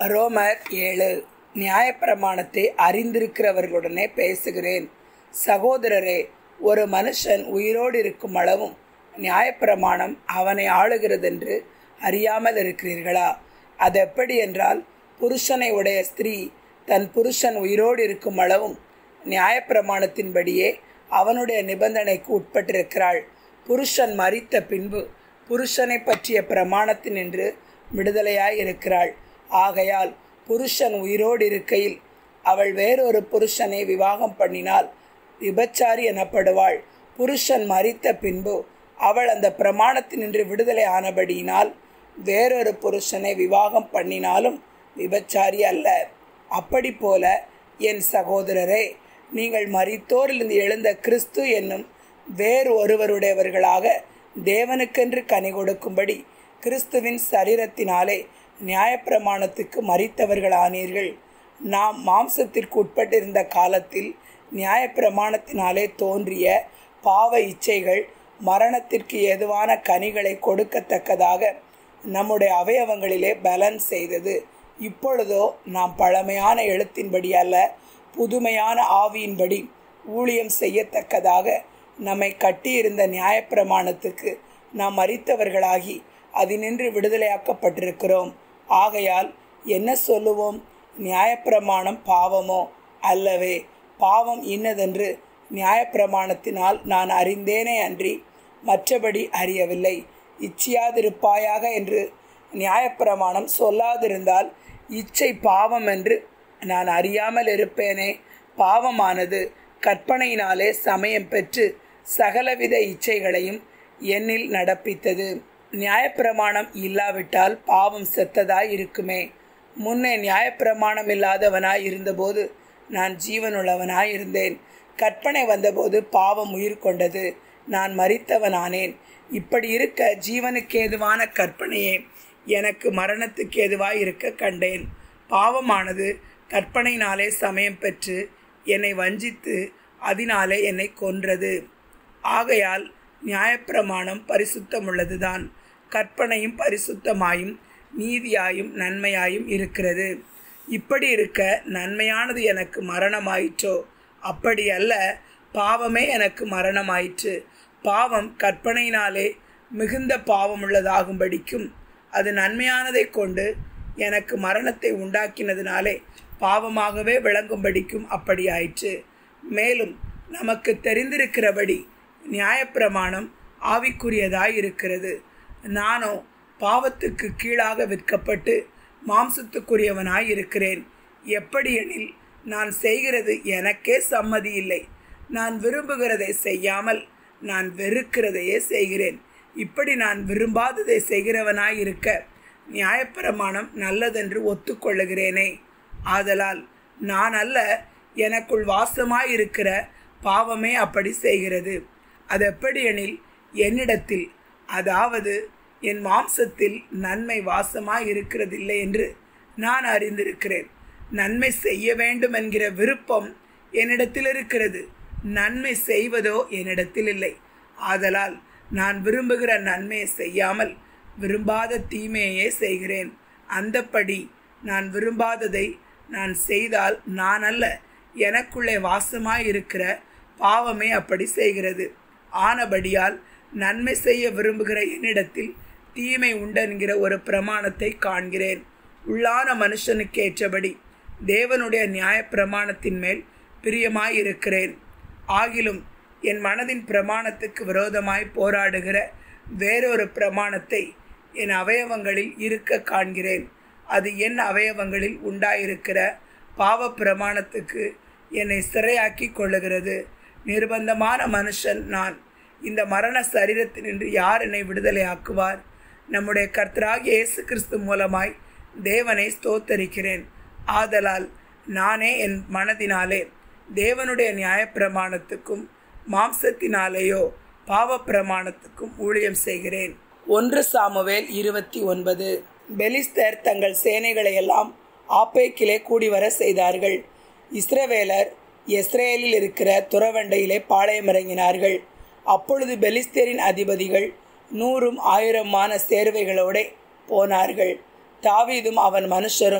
ரோமர் ஏழு நியாயப்பிரமாணத்தை அறிந்திருக்கிறவர்களுடனே பேசுகிறேன் சகோதரரே ஒரு மனுஷன் உயிரோடு இருக்கும் அளவும் நியாயப்பிரமாணம் அவனை ஆளுகிறதென்று அறியாமல் இருக்கிறீர்களா அது எப்படி என்றால் புருஷனை உடைய ஸ்திரீ தன் புருஷன் உயிரோடு இருக்கும் அளவும் நியாயப்பிரமாணத்தின்படியே அவனுடைய நிபந்தனைக்கு உட்பட்டிருக்கிறாள் புருஷன் மறித்த பின்பு புருஷனை பற்றிய பிரமாணத்தினின்று விடுதலையாய் இருக்கிறாள் ஆகையால் புருஷன் உயிரோடு இருக்கையில் அவள் வேறொரு புருஷனை விவாகம் பண்ணினால் விபச்சாரி எனப்படுவாள் புருஷன் மறித்த பின்பு அவள் அந்த பிரமாணத்தினின்று விடுதலை ஆனபடியினால் வேறொரு புருஷனை விவாகம் பண்ணினாலும் விபச்சாரி அல்ல அப்படி போல என் சகோதரரே நீங்கள் மரித்தோரிலிருந்து எழுந்த கிறிஸ்து என்னும் வேறு ஒருவருடையவர்களாக தேவனுக்கென்று கனி கொடுக்கும்படி கிறிஸ்துவின் சரீரத்தினாலே நியாயப்பிரமாணத்துக்கு மறித்தவர்களானீர்கள் நாம் மாம்சத்திற்கு உட்பட்டிருந்த காலத்தில் நியாயப்பிரமாணத்தினாலே தோன்றிய பாவ இச்சைகள் மரணத்திற்கு ஏதுவான கனிகளை கொடுக்கத்தக்கதாக நம்முடைய அவயவங்களிலே பலன் செய்தது இப்பொழுதோ நாம் பழமையான எழுத்தின்படி அல்ல புதுமையான ஆவியின்படி ஊழியம் செய்யத்தக்கதாக நம்மை கட்டியிருந்த நியாயப்பிரமாணத்துக்கு நாம் மறித்தவர்களாகி அதினின்று விடுதலையாக்கப்பட்டிருக்கிறோம் ஆகையால் என்ன சொல்லுவோம் நியாயப்பிரமாணம் பாவமோ அல்லவே பாவம் இன்னதென்று நியாயப்பிரமாணத்தினால் நான் அறிந்தேனே அன்றி மற்றபடி அறியவில்லை இச்சியாதிருப்பாயாக என்று நியாயப்பிரமாணம் சொல்லாதிருந்தால் இச்சை பாவம் என்று நான் அறியாமல் இருப்பேனே பாவமானது கற்பனையினாலே சமயம் பெற்று சகலவித இச்சைகளையும் என்னில் நடப்பித்தது நியாயப்பிரமாணம் இல்லாவிட்டால் பாவம் செத்ததாய் இருக்குமே முன்னே நியாயப்பிரமாணம் இல்லாதவனாய் இருந்தபோது நான் ஜீவனுள்ளவனாய் இருந்தேன் கற்பனை வந்தபோது பாவம் உயிர் கொண்டது நான் மறித்தவனானேன் இப்படி இருக்க ஜீவனுக்கு ஏதுவான கற்பனையே எனக்கு மரணத்துக்கு ஏதுவாய் இருக்க கண்டேன் பாவமானது கற்பனையினாலே சமயம் பெற்று என்னை வஞ்சித்து அதனாலே என்னை கொன்றது ஆகையால் நியாயப்பிரமாணம் பரிசுத்தமுள்ளதுதான் கற்பனையும் பரிசுத்தமாயும் நீதியாயும் நன்மையாயும் இருக்கிறது இப்படி இருக்க நன்மையானது எனக்கு மரணமாயிற்றோ அப்படி அல்ல பாவமே எனக்கு மரணமாயிற்று பாவம் கற்பனையினாலே மிகுந்த பாவமுள்ளதாகும்படிக்கும் அது நன்மையானதை கொண்டு எனக்கு மரணத்தை உண்டாக்கினதினாலே பாவமாகவே விளங்கும்படிக்கும் அப்படி ஆயிற்று மேலும் நமக்கு தெரிந்திருக்கிறபடி நியாயப்பிரமாணம் ஆவிக்குரியதாய் இருக்கிறது நானோ பாவத்துக்கு கீழாக விற்கப்பட்டு மாம்சத்துக்குரியவனாய் இருக்கிறேன் எப்படியெனில் நான் செய்கிறது எனக்கே சம்மதி இல்லை நான் விரும்புகிறதை செய்யாமல் நான் வெறுக்கிறதையே செய்கிறேன் இப்படி நான் விரும்பாததை செய்கிறவனாய் இருக்க நியாயப்பிரமாணம் நல்லதென்று ஒத்துக்கொள்ளுகிறேனே ஆதலால் நான் அல்ல எனக்குள் வாசமாயிருக்கிற பாவமே அப்படி செய்கிறது அது எப்படியெனில் என்னிடத்தில் அதாவது என் மாம்சத்தில் நன்மை வாசமாய் இருக்கிறதில்லை என்று நான் அறிந்திருக்கிறேன் நன்மை செய்ய வேண்டும் என்கிற விருப்பம் என்னிடத்தில் இருக்கிறது நன்மை செய்வதோ என்னிடத்தில் இல்லை ஆதலால் நான் விரும்புகிற நன்மையை செய்யாமல் விரும்பாத தீமையே செய்கிறேன் அந்தப்படி நான் விரும்பாததை நான் செய்தால் நான் அல்ல எனக்குள்ளே வாசமாய் இருக்கிற பாவமே அப்படி செய்கிறது ஆனபடியால் நன்மை செய்ய விரும்புகிற என்னிடத்தில் தீமை உண்டென்கிற ஒரு பிரமாணத்தை காண்கிறேன் உள்ளான மனுஷனுக்கு ஏற்றபடி தேவனுடைய நியாய பிரமாணத்தின் மேல் பிரியமாயிருக்கிறேன் ஆகிலும் என் மனதின் பிரமாணத்துக்கு விரோதமாய் போராடுகிற வேறொரு பிரமாணத்தை என் அவயவங்களில் இருக்க காண்கிறேன் அது என் அவயவங்களில் உண்டாயிருக்கிற பாவ பிரமாணத்துக்கு என்னை சிறையாக்கி கொள்ளுகிறது நிர்பந்தமான மனுஷன் நான் இந்த மரண சரீரத்தினின்று யார் என்னை விடுதலையாக்குவார் நம்முடைய கர்த்தராகிய இயேசு கிறிஸ்து மூலமாய் தேவனை ஸ்தோத்தரிக்கிறேன் ஆதலால் நானே என் மனதினாலே தேவனுடைய நியாயப்பிரமாணத்துக்கும் மாம்சத்தினாலேயோ பாவ பிரமாணத்துக்கும் ஊழியம் செய்கிறேன் ஒன்று சாமுவேல் இருபத்தி ஒன்பது பெலிஸ்தர் தங்கள் சேனைகளை எல்லாம் ஆப்பேக்கிலே கூடி வர செய்தார்கள் இஸ்ரவேலர் இஸ்ரேலில் இருக்கிற துறவண்டையிலே பாளையமிறங்கினார்கள் அப்பொழுது பெலிஸ்தரின் அதிபதிகள் நூறும் ஆயிரமான சேர்வைகளோட போனார்கள் தாவீதும் அவன் மனுஷரும்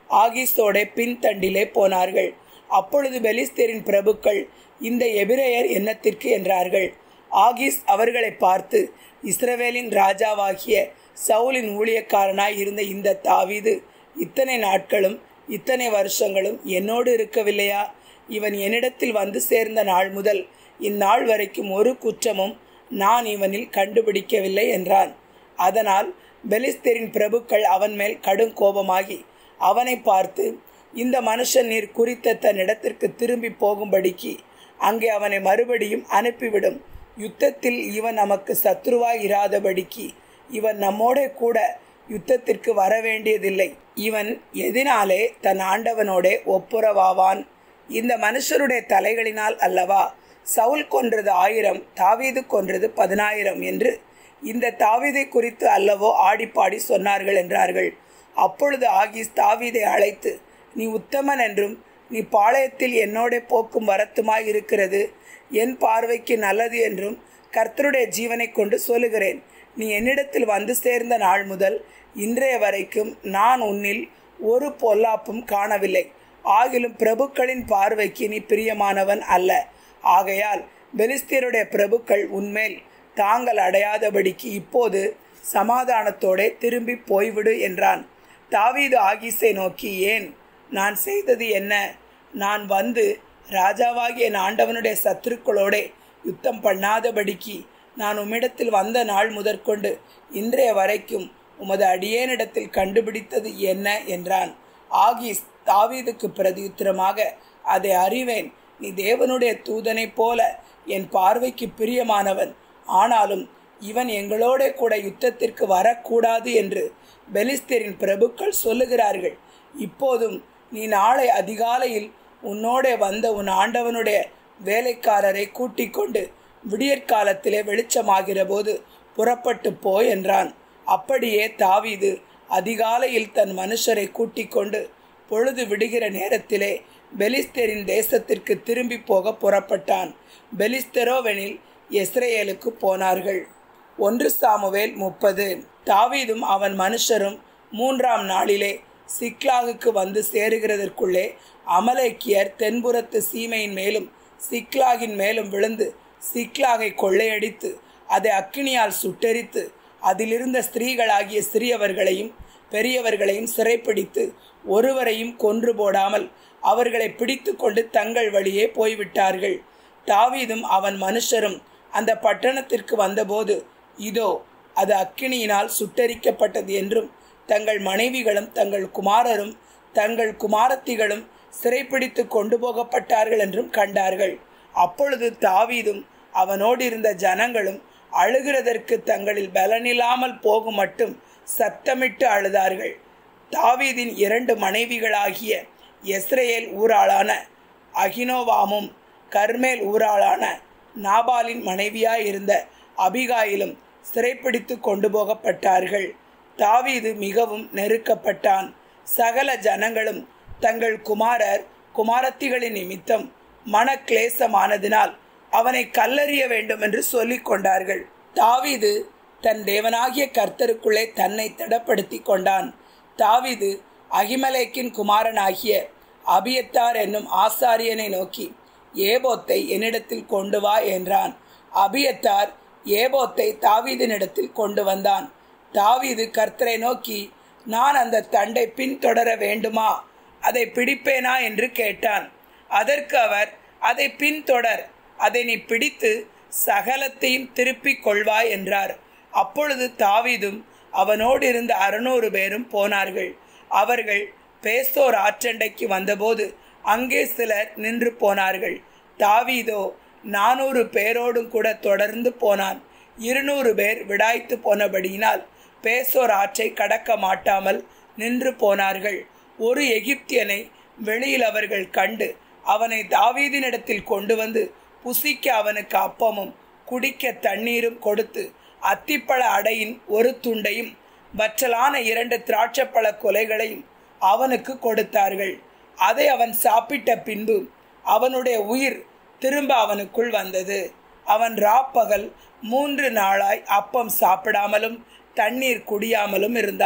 ஆகிஸோட பின்தண்டிலே போனார்கள் அப்பொழுது பெலிஸ்தரின் பிரபுக்கள் இந்த எபிரேயர் என்னத்திற்கு என்றார்கள் ஆகிஸ் அவர்களை பார்த்து இஸ்ரவேலின் ராஜாவாகிய சவுலின் ஊழியக்காரனாய் இருந்த இந்த தாவீது இத்தனை நாட்களும் இத்தனை வருஷங்களும் என்னோடு இருக்கவில்லையா இவன் என்னிடத்தில் வந்து சேர்ந்த நாள் முதல் இந்நாள் வரைக்கும் ஒரு குற்றமும் நான் இவனில் கண்டுபிடிக்கவில்லை என்றான் அதனால் பெலிஸ்தரின் பிரபுக்கள் அவன் மேல் கடும் கோபமாகி அவனை பார்த்து இந்த மனுஷன் நீர் குறித்த தன் இடத்திற்கு திரும்பி போகும்படிக்கு அங்கே அவனை மறுபடியும் அனுப்பிவிடும் யுத்தத்தில் இவன் நமக்கு சத்ருவாய் இராதபடிக்கு இவன் நம்மோட கூட யுத்தத்திற்கு வர வேண்டியதில்லை இவன் எதினாலே தன் ஆண்டவனோட ஒப்புரவாவான் இந்த மனுஷருடைய தலைகளினால் அல்லவா சவுல் கொன்றது ஆயிரம் தாவீது கொன்றது பதினாயிரம் என்று இந்த தாவீதை குறித்து அல்லவோ ஆடிப்பாடி சொன்னார்கள் என்றார்கள் அப்பொழுது ஆகிஸ் தாவீதை அழைத்து நீ உத்தமன் என்றும் நீ பாளையத்தில் என்னோட போக்கும் வரத்துமாய் இருக்கிறது என் பார்வைக்கு நல்லது என்றும் கர்த்தருடைய ஜீவனை கொண்டு சொல்லுகிறேன் நீ என்னிடத்தில் வந்து சேர்ந்த நாள் முதல் இன்றைய வரைக்கும் நான் உன்னில் ஒரு பொல்லாப்பும் காணவில்லை ஆகிலும் பிரபுக்களின் பார்வைக்கு நீ பிரியமானவன் அல்ல ஆகையால் பெலிஸ்தியருடைய பிரபுக்கள் உன்மேல் தாங்கள் அடையாதபடிக்கு இப்போது சமாதானத்தோட திரும்பி போய்விடு என்றான் தாவீது ஆகிஸை நோக்கி ஏன் நான் செய்தது என்ன நான் வந்து ராஜாவாகிய என் ஆண்டவனுடைய சத்துருக்களோட யுத்தம் பண்ணாதபடிக்கு நான் உம்மிடத்தில் வந்த நாள் முதற்கொண்டு இன்றைய வரைக்கும் உமது அடியேனிடத்தில் கண்டுபிடித்தது என்ன என்றான் ஆகிஸ் தாவீதுக்கு பிரதியுத்தரமாக அதை அறிவேன் நீ தேவனுடைய தூதனைப் போல என் பார்வைக்கு பிரியமானவன் ஆனாலும் இவன் எங்களோட கூட யுத்தத்திற்கு வரக்கூடாது என்று பெலிஸ்தரின் பிரபுக்கள் சொல்லுகிறார்கள் இப்போதும் நீ நாளை அதிகாலையில் உன்னோட வந்த உன் ஆண்டவனுடைய வேலைக்காரரை கூட்டிக் கொண்டு விடியற்காலத்திலே வெளிச்சமாகிற போது புறப்பட்டு போ என்றான் அப்படியே தாவீது அதிகாலையில் தன் மனுஷரை கூட்டிக் கொண்டு பொழுது விடுகிற நேரத்திலே பெலிஸ்தரின் தேசத்திற்கு திரும்பி போக புறப்பட்டான் பெலிஸ்தரோவெனில் எஸ்ரேலுக்கு போனார்கள் ஒன்று சாமுவேல் முப்பது தாவீதும் அவன் மனுஷரும் மூன்றாம் நாளிலே சிக்லாகுக்கு வந்து சேருகிறதற்குள்ளே அமலேக்கியர் தென்புறத்து சீமையின் மேலும் சிக்லாகின் மேலும் விழுந்து சிக்லாகை கொள்ளையடித்து அதை அக்கினியால் சுட்டெரித்து அதிலிருந்த ஸ்திரீகளாகிய சிறியவர்களையும் பெரியவர்களையும் சிறைப்பிடித்து ஒருவரையும் கொன்று போடாமல் அவர்களை பிடித்து கொண்டு தங்கள் வழியே போய்விட்டார்கள் தாவீதும் அவன் மனுஷரும் அந்த பட்டணத்திற்கு வந்தபோது இதோ அது அக்கினியினால் சுட்டரிக்கப்பட்டது என்றும் தங்கள் மனைவிகளும் தங்கள் குமாரரும் தங்கள் குமாரத்திகளும் சிறைப்பிடித்து கொண்டு போகப்பட்டார்கள் என்றும் கண்டார்கள் அப்பொழுது தாவீதும் அவனோடு இருந்த ஜனங்களும் அழுகிறதற்கு தங்களில் பலனில்லாமல் போகும் மட்டும் சத்தமிட்டு அழுதார்கள் தாவீதின் இரண்டு மனைவிகளாகிய எஸ்ரேல் ஊராளான அகினோவாமும் கர்மேல் ஊராளான நாபாலின் மனைவியாயிருந்த அபிகாயிலும் சிறைப்பிடித்து கொண்டு போகப்பட்டார்கள் தாவீது மிகவும் நெருக்கப்பட்டான் சகல ஜனங்களும் தங்கள் குமாரர் குமாரத்திகளின் நிமித்தம் மனக்லேசமானதினால் அவனை கல்லறிய வேண்டும் என்று சொல்லிக் கொண்டார்கள் தாவீது தன் தேவனாகிய கர்த்தருக்குள்ளே தன்னை திடப்படுத்தி கொண்டான் தாவீது அகிமலேக்கின் குமாரனாகிய அபியத்தார் என்னும் ஆசாரியனை நோக்கி ஏபோத்தை என்னிடத்தில் கொண்டு வா என்றான் அபியத்தார் ஏபோத்தை தாவீதினிடத்தில் கொண்டு வந்தான் தாவீது கர்த்தரை நோக்கி நான் அந்த தண்டை பின்தொடர வேண்டுமா அதை பிடிப்பேனா என்று கேட்டான் அதற்கு அவர் அதை பின்தொடர் அதை நீ பிடித்து சகலத்தையும் திருப்பிக் கொள்வாய் என்றார் அப்பொழுது தாவீதும் அவனோடு இருந்த அறுநூறு பேரும் போனார்கள் அவர்கள் பேசோர் ஆற்றண்டைக்கு வந்தபோது அங்கே சிலர் நின்று போனார்கள் தாவீதோ நானூறு பேரோடும் கூட தொடர்ந்து போனான் இருநூறு பேர் விடாய்த்து போனபடியினால் பேசோர் ஆற்றை கடக்க மாட்டாமல் நின்று போனார்கள் ஒரு எகிப்தியனை வெளியில் அவர்கள் கண்டு அவனை தாவீதினிடத்தில் கொண்டு வந்து புசிக்க அவனுக்கு அப்பமும் குடிக்க தண்ணீரும் கொடுத்து அத்திப்பழ அடையின் ஒரு துண்டையும் வற்றலான இரண்டு திராட்சப்பழ கொலைகளையும் அவனுக்கு கொடுத்தார்கள் அதை அவன் சாப்பிட்ட பின்பு அவனுடைய உயிர் திரும்ப அவனுக்குள் வந்தது அவன் ராப்பகல் மூன்று நாளாய் அப்பம் சாப்பிடாமலும் தண்ணீர் குடியாமலும் இருந்தான்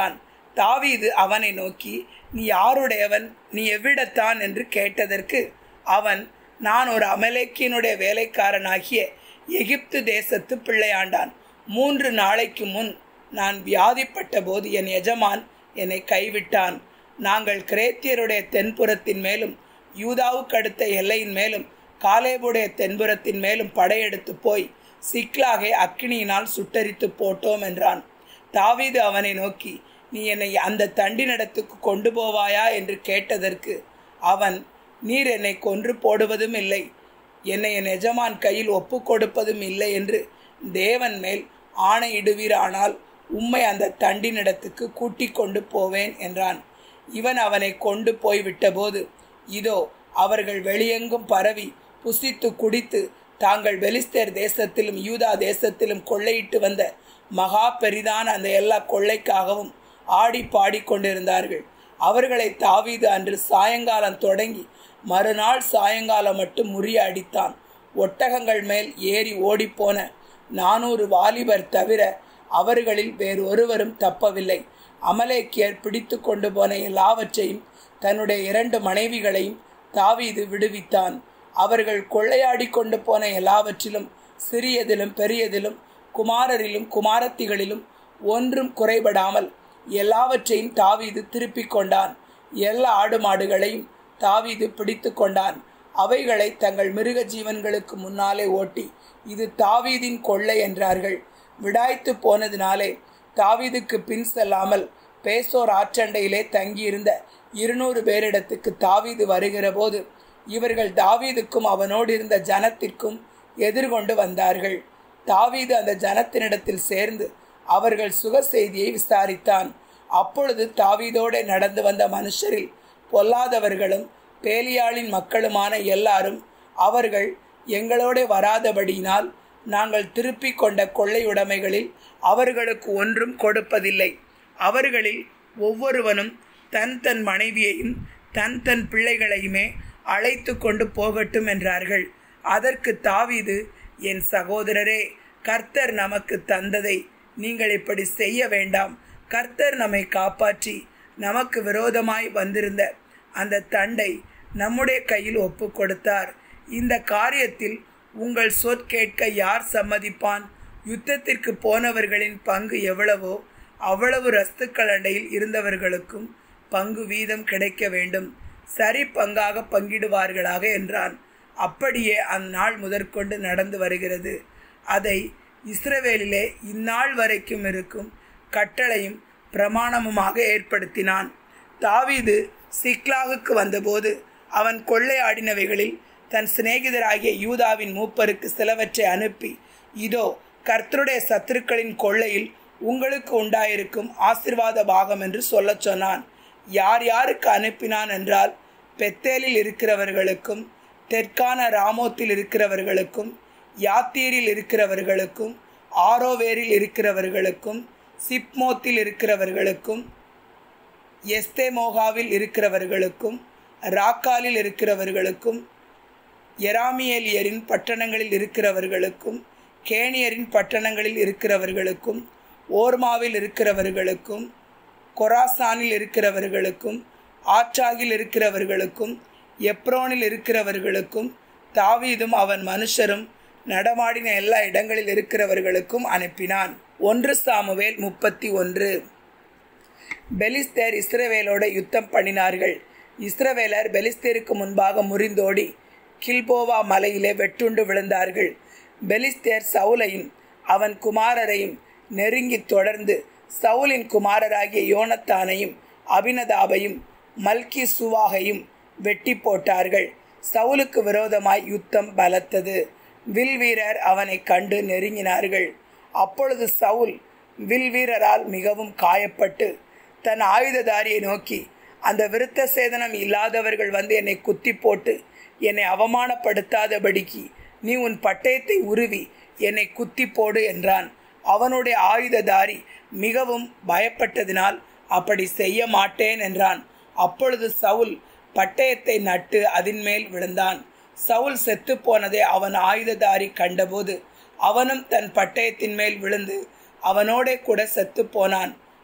தாவீது அவனை நோக்கி நீ யாருடையவன் நீ எவ்விடத்தான் என்று கேட்டதற்கு அவன் நான் ஒரு அமலேக்கியனுடைய வேலைக்காரனாகிய எகிப்து தேசத்து பிள்ளையாண்டான் மூன்று நாளைக்கு முன் நான் வியாதிப்பட்ட போது என் எஜமான் என்னை கைவிட்டான் நாங்கள் கிரேத்தியருடைய தென்புறத்தின் மேலும் யூதாவுக்கு அடுத்த எல்லையின் மேலும் காலேபுடைய தென்புறத்தின் மேலும் படையெடுத்து போய் சிக்லாகை அக்கினியினால் சுட்டரித்து போட்டோம் என்றான் தாவீது அவனை நோக்கி நீ என்னை அந்த தண்டினிடத்துக்கு கொண்டு போவாயா என்று கேட்டதற்கு அவன் நீர் என்னை கொன்று போடுவதும் இல்லை என்னை என் எஜமான் கையில் ஒப்பு கொடுப்பதும் இல்லை என்று தேவன் மேல் ஆணையிடுவீரானால் உம்மை அந்த தண்டினிடத்துக்கு கூட்டிக் கொண்டு போவேன் என்றான் இவன் அவனை கொண்டு போய் விட்டபோது இதோ அவர்கள் வெளியெங்கும் பரவி புசித்து குடித்து தாங்கள் பெலிஸ்தேர் தேசத்திலும் யூதா தேசத்திலும் கொள்ளையிட்டு வந்த மகா பெரிதான அந்த எல்லா கொள்ளைக்காகவும் ஆடி பாடிக்கொண்டிருந்தார்கள் அவர்களை தாவீது அன்று சாயங்காலம் தொடங்கி மறுநாள் சாயங்காலம் மட்டும் முறிய அடித்தான் ஒட்டகங்கள் மேல் ஏறி ஓடிப்போன நானூறு வாலிபர் தவிர அவர்களில் வேறு ஒருவரும் தப்பவில்லை அமலேக்கியர் பிடித்து கொண்டு போன எல்லாவற்றையும் தன்னுடைய இரண்டு மனைவிகளையும் தாவீது விடுவித்தான் அவர்கள் கொள்ளையாடி கொண்டு போன எல்லாவற்றிலும் சிறியதிலும் பெரியதிலும் குமாரரிலும் குமாரத்திகளிலும் ஒன்றும் குறைபடாமல் எல்லாவற்றையும் தாவீது திருப்பிக் கொண்டான் எல்லா ஆடு மாடுகளையும் தாவீது பிடித்து கொண்டான் அவைகளை தங்கள் மிருக ஜீவன்களுக்கு முன்னாலே ஓட்டி இது தாவீதின் கொள்ளை என்றார்கள் விடாய்த்து போனதினாலே தாவீதுக்கு பின் செல்லாமல் பேசோர் ஆற்றண்டையிலே தங்கியிருந்த இருநூறு பேரிடத்துக்கு தாவீது வருகிற போது இவர்கள் தாவீதுக்கும் அவனோடு இருந்த ஜனத்திற்கும் எதிர்கொண்டு வந்தார்கள் தாவீது அந்த ஜனத்தினிடத்தில் சேர்ந்து அவர்கள் சுக செய்தியை விசாரித்தான் அப்பொழுது தாவீதோடு நடந்து வந்த மனுஷரில் பொல்லாதவர்களும் பேலியாளின் மக்களுமான எல்லாரும் அவர்கள் எங்களோட வராதபடியினால் நாங்கள் திருப்பிக் கொண்ட கொள்ளையுடைமைகளில் அவர்களுக்கு ஒன்றும் கொடுப்பதில்லை அவர்களில் ஒவ்வொருவனும் தன் தன் மனைவியையும் தன் தன் பிள்ளைகளையுமே அழைத்து கொண்டு போகட்டும் என்றார்கள் அதற்கு தாவீது என் சகோதரரே கர்த்தர் நமக்கு தந்ததை நீங்கள் இப்படி செய்ய வேண்டாம் கர்த்தர் நம்மை காப்பாற்றி நமக்கு விரோதமாய் வந்திருந்த அந்த தண்டை நம்முடைய கையில் ஒப்பு கொடுத்தார் இந்த காரியத்தில் உங்கள் சொற்கேட்க யார் சம்மதிப்பான் யுத்தத்திற்கு போனவர்களின் பங்கு எவ்வளவோ அவ்வளவு ரஸ்துக்கள் அண்டையில் இருந்தவர்களுக்கும் பங்கு வீதம் கிடைக்க வேண்டும் சரி பங்காக பங்கிடுவார்களாக என்றான் அப்படியே அந்நாள் முதற்கொண்டு நடந்து வருகிறது அதை இஸ்ரவேலிலே இந்நாள் வரைக்கும் இருக்கும் கட்டளையும் பிரமாணமுமாக ஏற்படுத்தினான் தாவீது சிக்லாகுக்கு வந்தபோது அவன் கொள்ளையாடினவைகளில் தன் சிநேகிதராகிய யூதாவின் மூப்பருக்கு சிலவற்றை அனுப்பி இதோ கர்த்தருடைய சத்துருக்களின் கொள்ளையில் உங்களுக்கு உண்டாயிருக்கும் ஆசிர்வாத பாகம் என்று சொல்லச் சொன்னான் யார் யாருக்கு அனுப்பினான் என்றால் பெத்தேலில் இருக்கிறவர்களுக்கும் தெற்கான ராமோத்தில் இருக்கிறவர்களுக்கும் யாத்தீரில் இருக்கிறவர்களுக்கும் ஆரோவேரில் இருக்கிறவர்களுக்கும் சிப்மோத்தில் இருக்கிறவர்களுக்கும் எஸ்தேமோகாவில் இருக்கிறவர்களுக்கும் ராக்காலில் இருக்கிறவர்களுக்கும் எராமியலியரின் பட்டணங்களில் இருக்கிறவர்களுக்கும் கேனியரின் பட்டணங்களில் இருக்கிறவர்களுக்கும் ஓர்மாவில் இருக்கிறவர்களுக்கும் கொராசானில் இருக்கிறவர்களுக்கும் ஆற்றாகில் இருக்கிறவர்களுக்கும் எப்ரோனில் இருக்கிறவர்களுக்கும் தாவீதும் அவன் மனுஷரும் நடமாடின எல்லா இடங்களில் இருக்கிறவர்களுக்கும் அனுப்பினான் ஒன்று சாமுவேல் முப்பத்தி ஒன்று பெலிஸ்தேர் இஸ்ரவேலோட யுத்தம் பண்ணினார்கள் இஸ்ரவேலர் பெலிஸ்தேருக்கு முன்பாக முறிந்தோடி கில்போவா மலையிலே வெட்டுண்டு விழுந்தார்கள் பெலிஸ்தேர் சவுலையும் அவன் குமாரரையும் நெருங்கி தொடர்ந்து சவுலின் குமாரராகிய யோனத்தானையும் அபினதாபையும் மல்கி சுவாகையும் வெட்டி போட்டார்கள் சவுலுக்கு விரோதமாய் யுத்தம் பலத்தது வில் வீரர் அவனை கண்டு நெருங்கினார்கள் அப்பொழுது சவுல் வில் வீரரால் மிகவும் காயப்பட்டு தன் ஆயுததாரியை நோக்கி அந்த விருத்த சேதனம் இல்லாதவர்கள் வந்து என்னை குத்தி போட்டு என்னை அவமானப்படுத்தாதபடிக்கு நீ உன் பட்டயத்தை உருவி என்னை குத்தி போடு என்றான் அவனுடைய ஆயுததாரி மிகவும் பயப்பட்டதினால் அப்படி செய்ய மாட்டேன் என்றான் அப்பொழுது சவுல் பட்டயத்தை நட்டு அதன் மேல் விழுந்தான் சவுல் செத்து போனதை அவன் ஆயுததாரி கண்டபோது அவனும் தன் பட்டயத்தின் மேல் விழுந்து அவனோட கூட செத்து போனான்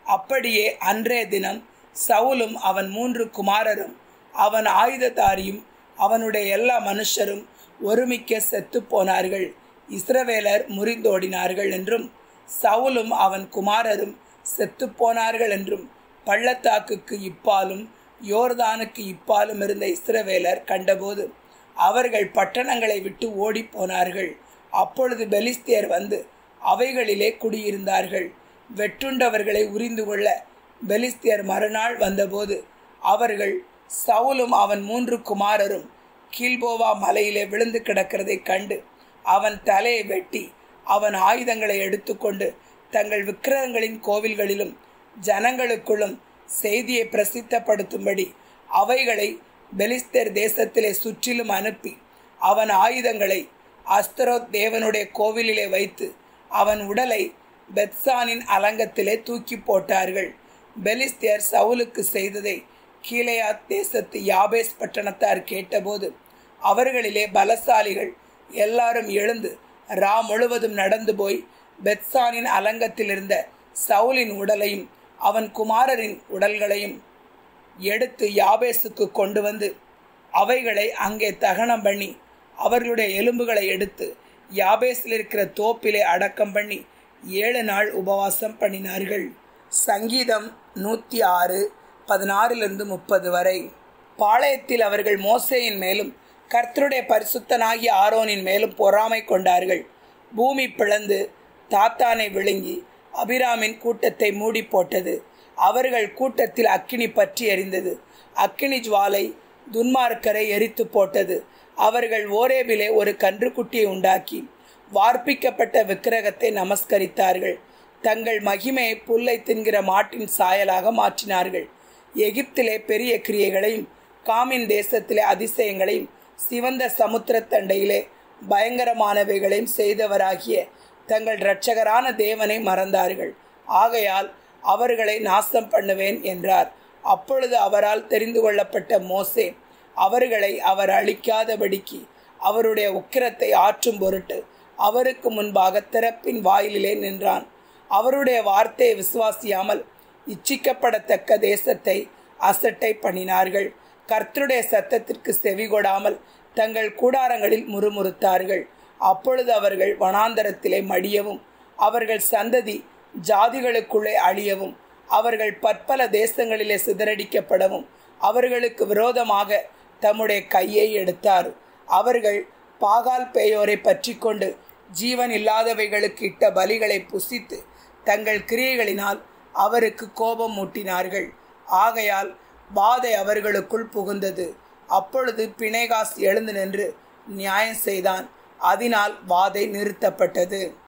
அப்படியே அன்றைய தினம் சவுலும் அவன் மூன்று குமாரரும் அவன் ஆயுததாரியும் அவனுடைய எல்லா மனுஷரும் ஒருமிக்க செத்து போனார்கள் இஸ்ரவேலர் முறிந்தோடினார்கள் என்றும் சவுலும் அவன் குமாரரும் செத்து போனார்கள் என்றும் பள்ளத்தாக்குக்கு இப்பாலும் யோர்தானுக்கு இப்பாலும் இருந்த இஸ்ரவேலர் கண்டபோது அவர்கள் பட்டணங்களை விட்டு ஓடி போனார்கள் அப்பொழுது பெலிஸ்தியர் வந்து அவைகளிலே குடியிருந்தார்கள் வெட்டுண்டவர்களை உரிந்து கொள்ள பெலிஸ்தியர் மறுநாள் வந்தபோது அவர்கள் சவுலும் அவன் மூன்று குமாரரும் கீழ்போவா மலையிலே விழுந்து கிடக்கிறதை கண்டு அவன் தலையை வெட்டி அவன் ஆயுதங்களை எடுத்துக்கொண்டு தங்கள் விக்கிரகங்களின் கோவில்களிலும் ஜனங்களுக்குள்ளும் செய்தியை பிரசித்தப்படுத்தும்படி அவைகளை பெலிஸ்தர் தேசத்திலே சுற்றிலும் அனுப்பி அவன் ஆயுதங்களை அஸ்தரோத் தேவனுடைய கோவிலிலே வைத்து அவன் உடலை பெத்சானின் அலங்கத்திலே தூக்கி போட்டார்கள் பெலிஸ்தியர் சவுலுக்கு செய்ததை கீழையாத் தேசத்து யாபேஸ் பட்டணத்தார் கேட்டபோது அவர்களிலே பலசாலிகள் எல்லாரும் எழுந்து ரா முழுவதும் நடந்து போய் பெத்சானின் அலங்கத்தில் இருந்த சவுலின் உடலையும் அவன் குமாரரின் உடல்களையும் எடுத்து யாபேசுக்கு கொண்டு வந்து அவைகளை அங்கே தகனம் பண்ணி அவர்களுடைய எலும்புகளை எடுத்து யாபேஸில் இருக்கிற தோப்பிலே அடக்கம் பண்ணி ஏழு நாள் உபவாசம் பண்ணினார்கள் சங்கீதம் நூற்றி ஆறு பதினாறிலிருந்து முப்பது வரை பாளையத்தில் அவர்கள் மோசையின் மேலும் கர்த்தருடைய பரிசுத்தனாகிய ஆரோனின் மேலும் பொறாமை கொண்டார்கள் பூமி பிளந்து தாத்தானை விழுங்கி அபிராமின் கூட்டத்தை மூடி போட்டது அவர்கள் கூட்டத்தில் அக்கினி பற்றி எரிந்தது அக்கினி ஜுவாலை துன்மார்க்கரை எரித்து போட்டது அவர்கள் ஓரேபிலே ஒரு கன்றுக்குட்டியை உண்டாக்கி வார்ப்பிக்கப்பட்ட விக்கிரகத்தை நமஸ்கரித்தார்கள் தங்கள் மகிமையை புல்லை தின்கிற மாட்டின் சாயலாக மாற்றினார்கள் எகிப்திலே பெரிய கிரியைகளையும் காமின் தேசத்திலே அதிசயங்களையும் சிவந்த சமுத்திரத்தண்டையிலே பயங்கரமானவைகளையும் செய்தவராகிய தங்கள் இரட்சகரான தேவனை மறந்தார்கள் ஆகையால் அவர்களை நாசம் பண்ணுவேன் என்றார் அப்பொழுது அவரால் தெரிந்து கொள்ளப்பட்ட மோசே அவர்களை அவர் அழிக்காதபடிக்கு அவருடைய உக்கிரத்தை ஆற்றும் பொருட்டு அவருக்கு முன்பாக திறப்பின் வாயிலிலே நின்றான் அவருடைய வார்த்தையை விசுவாசியாமல் இச்சிக்கப்படத்தக்க தேசத்தை அசட்டை பண்ணினார்கள் கர்த்தருடைய சத்தத்திற்கு செவி கொடாமல் தங்கள் கூடாரங்களில் முறுமுறுத்தார்கள் அப்பொழுது அவர்கள் வனாந்தரத்திலே மடியவும் அவர்கள் சந்ததி ஜாதிகளுக்குள்ளே அழியவும் அவர்கள் பற்பல தேசங்களிலே சிதறடிக்கப்படவும் அவர்களுக்கு விரோதமாக தம்முடைய கையை எடுத்தார் அவர்கள் பாகால் பேயோரை பற்றி கொண்டு ஜீவன் இல்லாதவைகளுக்கு இட்ட பலிகளை புசித்து தங்கள் கிரியைகளினால் அவருக்கு கோபம் மூட்டினார்கள் ஆகையால் பாதை அவர்களுக்குள் புகுந்தது அப்பொழுது பிணைகாஸ் எழுந்து நின்று நியாயம் செய்தான் அதனால் வாதை நிறுத்தப்பட்டது